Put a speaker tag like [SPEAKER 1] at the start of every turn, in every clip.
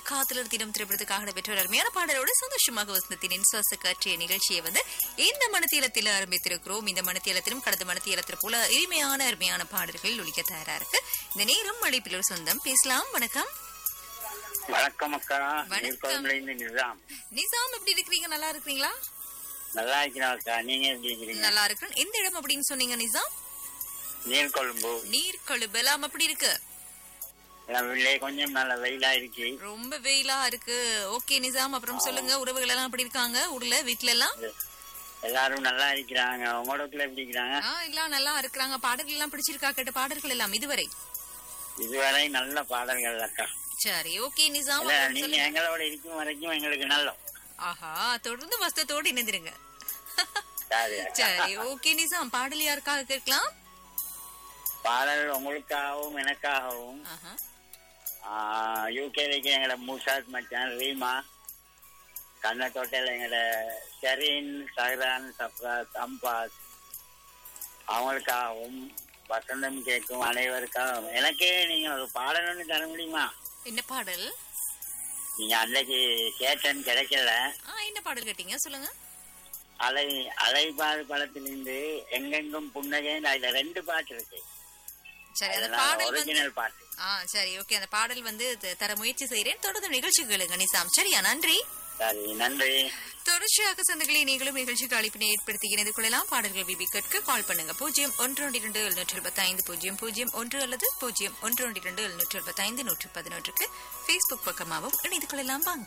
[SPEAKER 1] காதலர் தினம் திரைப்படத்துக்காக நடைபெற்ற ஒரு அருமையான பாடலோடு சந்தோஷமாக வசந்தத்தின் சுவாச காற்றிய நிகழ்ச்சியை வந்து இந்த மனத்தியலத்தில் ஆரம்பித்திருக்கிறோம் இந்த மனத்தியலத்திலும் கடந்த மனத்தியலத்தில் போல இனிமையான அருமையான பாடல்கள் ஒழிக்க தயாரா இருக்கு இந்த நேரம் அழைப்பில் ஒரு சொந்தம் பேசலாம் வணக்கம்
[SPEAKER 2] வணக்கம் அக்கா
[SPEAKER 1] வணக்கம்.
[SPEAKER 2] நீர்கொழும்புலேருந்து நிசாம்
[SPEAKER 1] நிசாம் எப்படி இருக்கிறீங்க நல்லா இருக்கிறீங்களா
[SPEAKER 2] நல்லா இருக்கிறோம் அக்கா நீங்க எப்படி இருக்கிறீங்க
[SPEAKER 1] நல்லா இருக்கிறேன் எந்த இடம் அப்படின்னு சொன்னீங்க நிசாம்
[SPEAKER 2] நீர்கொழும்பு
[SPEAKER 1] நீர் கழுபெல்லாம் அப்படி இருக்கு
[SPEAKER 2] என் வீட்டிலே கொஞ்சம் நல்ல வெயிலா இருக்கு
[SPEAKER 1] ரொம்ப வெயிலா இருக்கு ஓகே நிசாம் அப்புறம் சொல்லுங்க உறவுகள் எல்லாம் எப்படி இருக்காங்க ஊர்ல வீட்ல எல்லாம்
[SPEAKER 2] எல்லாரும் நல்லா இருக்கிறாங்க உங்களோட வீட்டுல எப்படி இருக்கிறாங்க
[SPEAKER 1] ஆ எல்லாம் நல்லா இருக்கிறாங்க பாடல்கள் எல்லாம் பிடிச்சிருக்கா கேட்ட பாடல்கள் எல்லாம் இதுவரை
[SPEAKER 2] இதுவரை நல்ல பாடல்கள் அக்கா
[SPEAKER 1] சரி ஓகே நிசாம்
[SPEAKER 2] இல்ல
[SPEAKER 1] அப்புறம்
[SPEAKER 2] நீங்க
[SPEAKER 1] சொல்லுங்க.
[SPEAKER 2] எங்களோட இருக்கும் வரைக்கும் எங்களுக்கு நல்ல
[SPEAKER 1] ஆஹா தொடர்ந்து வஸ்தத்தோடு இணைந்திருங்க
[SPEAKER 2] சரி
[SPEAKER 1] சரி ஓகே நிசாம் பாடல் யாருக்காக கேட்கலாம்
[SPEAKER 2] பாடல் உங்களுக்காகவும் எனக்காகவும்
[SPEAKER 1] ஆஹா
[SPEAKER 2] யூகேலைக்கு எங்களோட மூசாத் மச்சான் ரீமா கண்ணத்தோட்டையில் எங்களோட ஷெரீன் சஹ்ரான் சப்ராத் அம்பாஸ் அவங்களுக்காகவும் வசந்தம் கேட்கும் அனைவருக்காகவும் எனக்கே நீங்க ஒரு பாடல் ஒன்று தர முடியுமா
[SPEAKER 1] என்ன பாடல்
[SPEAKER 2] நீங்க அன்னைக்கு கேட்டேன்னு கிடைக்கல
[SPEAKER 1] ஆ என்ன பாடல் கேட்டீங்க சொல்லுங்க
[SPEAKER 2] அலை அலைபாடு படத்திலிருந்து எங்கெங்கும் புன்னகைன்னு அதுல ரெண்டு பாட்டு இருக்கு
[SPEAKER 1] சரி அந்த
[SPEAKER 2] அதனால
[SPEAKER 1] பாடல் வந்து
[SPEAKER 2] ஒரிஜினல் பாட்டு
[SPEAKER 1] ஆ சரி ஓகே அந்த பாடல் வந்து த- தர முயற்சி செய்றேன் தொடர்ந்து நிகழ்ச்சி கேளுங்க நிசாம் சரியா நன்றி
[SPEAKER 2] சரி நன்றி
[SPEAKER 1] தொடர்ச்சியாக சந்தங்களை நீங்களும் நிகழ்ச்சிக்கு அழைப்பினை ஏற்படுத்தி இணைந்து கொள்ளலாம் பாடல்கள் பிபி கட்கு கால் பண்ணுங்க பூஜ்ஜியம் ஒன்று ஒன்று இரண்டு எழுநூற்றி எழுபத்தி ஐந்து பூஜ்ஜியம் பூஜ்ஜியம் ஒன்று அல்லது பூஜ்ஜியம் ஒன்று ஒன்று இரண்டு எழுநூற்றி எழுபத்தி ஐந்து நூற்றி பதினொன்றுக்கு பேஸ்புக் பக்கமாகவும் இணைந்து கொள்ளலாம் வாங்க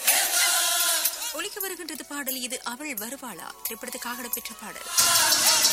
[SPEAKER 1] ஒலிக்க வருகின்றது பாடல் இது அவள் வருவாளா திரைப்படத்துக்காக பெற்ற பாடல்